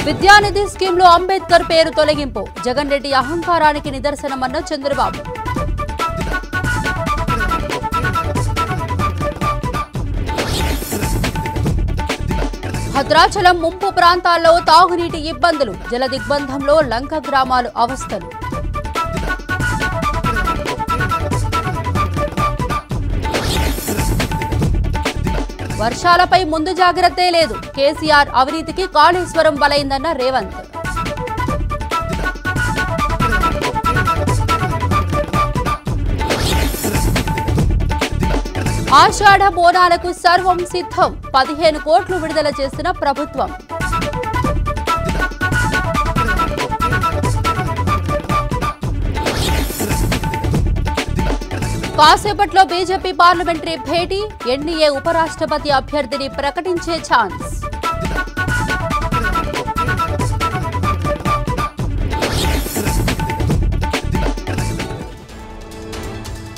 విద్యానిధి scheme లో అంబేద్కర్ పేరు తొలగింపు జగన్ రెడ్డి అహంకారానికి నిదర్శనమన్న చంద్రబాబు భద్రాచలం ముంపు ప్రాంతాల్లో తాగునీటి ఇబ్బందులు జల దిగ్బంధంలో లంక గ్రామాలు అవస్థలు వర్షాలపై ముందు జాగ్రత్తే లేదు కేసీఆర్ అవినీతికి కాళేశ్వరం బలైందన్న రేవంత్ ఆషాఢ బోనాలకు సర్వం సిద్ధం పదిహేను కోట్లు విడుదల చేసిన ప్రభుత్వం కాసేపట్లో బీజేపీ పార్లమెంటరీ భేటీ ఎన్డీఏ ఉపరాష్ట్రపతి అభ్యర్థిని ప్రకటించే ఛాన్స్